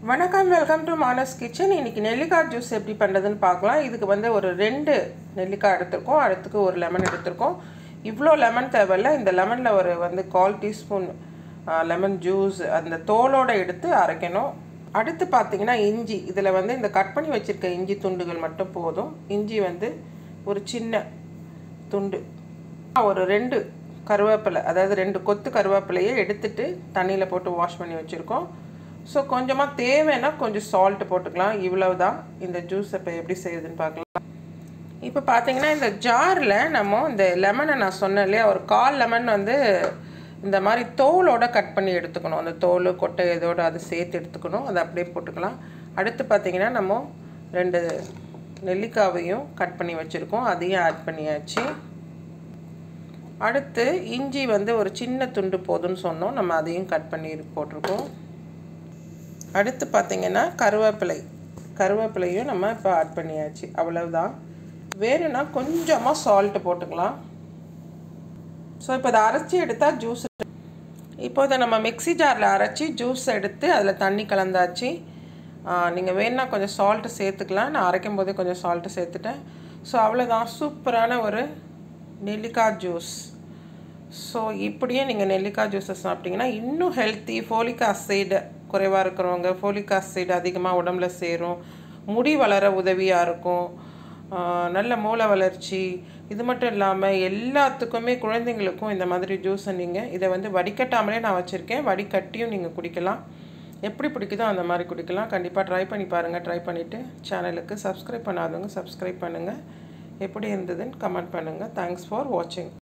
வணக்கம் welcome to Manas kitchen இன்றைக்கி நெல்லிக்காய் ஜூஸ் எப்படி பண்ணுறதுன்னு பார்க்கலாம் இதுக்கு வந்து ஒரு ரெண்டு நெல்லிக்காய் எடுத்திருக்கோம் அடுத்துக்கு ஒரு லெமன் எடுத்திருக்கோம் இவ்வளோ லெமன் தேவையில்ல இந்த லெமனில் ஒரு வந்து கால் டீஸ்பூன் லெமன் ஜூஸ் அந்த தோலோடு எடுத்து அரைக்கணும் அடுத்து பார்த்தீங்கன்னா இஞ்சி இதில் வந்து இந்த கட் பண்ணி வச்சுருக்க இஞ்சி துண்டுகள் மட்டும் போதும் இஞ்சி வந்து ஒரு சின்ன துண்டு ஒரு ரெண்டு கருவேப்பிலை அதாவது ரெண்டு கொத்து கருவேப்பிலையை எடுத்துட்டு தண்ணியில் போட்டு வாஷ் பண்ணி வச்சுருக்கோம் ஸோ கொஞ்சமாக தேவைன்னா கொஞ்சம் சால்ட்டு போட்டுக்கலாம் இவ்வளவு தான் இந்த ஜூஸ் இப்போ எப்படி செய்யுதுன்னு பார்க்கலாம் இப்போ பார்த்தீங்கன்னா இந்த ஜாரில் நம்ம இந்த லெமனை நான் சொன்னேன் இல்லையா ஒரு கால் லெமன் வந்து இந்த மாதிரி தோலோட கட் பண்ணி எடுத்துக்கணும் அந்த தோல் கொட்டை இதோட அது சேர்த்து எடுத்துக்கணும் அதை அப்படியே போட்டுக்கலாம் அடுத்து பார்த்தீங்கன்னா நம்ம ரெண்டு நெல்லிக்காவையும் கட் பண்ணி வச்சுருக்கோம் அதையும் ஆட் பண்ணியாச்சு அடுத்து இஞ்சி வந்து ஒரு சின்ன துண்டு போதும்னு சொன்னோம் நம்ம அதையும் கட் பண்ணி போட்டிருக்கோம் அடுத்து பார்த்திங்கன்னா கருவேப்பிலை கருவேப்பிலையும் நம்ம இப்போ ஆட் பண்ணியாச்சு அவ்வளவுதான் வேணும்னா கொஞ்சமாக சால்ட்டு போட்டுக்கலாம் ஸோ இப்போ இதை அரைச்சி எடுத்தால் ஜூஸ் இப்போ இதை நம்ம மிக்சி ஜாரில் அரைச்சி ஜூஸ் எடுத்து அதில் தண்ணி கலந்தாச்சு நீங்கள் வேணுன்னா கொஞ்சம் சால்ட்டு சேர்த்துக்கலாம் நான் அரைக்கும் போதே கொஞ்சம் சால்ட்டு சேர்த்துட்டேன் ஸோ அவ்வளோதான் சூப்பரான ஒரு நெல்லிக்காய் ஜூஸ் ஸோ இப்படியே நீங்கள் நெல்லிக்காய் ஜூஸை சாப்பிட்டிங்கன்னா இன்னும் ஹெல்த்தி ஃபோலிக் ஆசிட் குறைவாக இருக்கிறவங்க ஃபோலிக் ஆசிட் அதிகமாக உடம்புல சேரும் முடி வளர உதவியாக இருக்கும் நல்ல மூளை வளர்ச்சி இது மட்டும் இல்லாமல் எல்லாத்துக்குமே குழந்தைங்களுக்கும் இந்த மாதிரி ஜூஸை நீங்கள் இதை வந்து வடிகட்டாமலே நான் வச்சுருக்கேன் வடிகட்டியும் நீங்கள் குடிக்கலாம் எப்படி பிடிக்குதோ அந்த மாதிரி குடிக்கலாம் கண்டிப்பாக ட்ரை பண்ணி பாருங்கள் ட்ரை பண்ணிவிட்டு சேனலுக்கு சப்ஸ்கிரைப் பண்ணாதவங்க சப்ஸ்கிரைப் பண்ணுங்கள் எப்படி இருந்ததுன்னு கமெண்ட் பண்ணுங்கள் தேங்க்ஸ் ஃபார் வாட்சிங்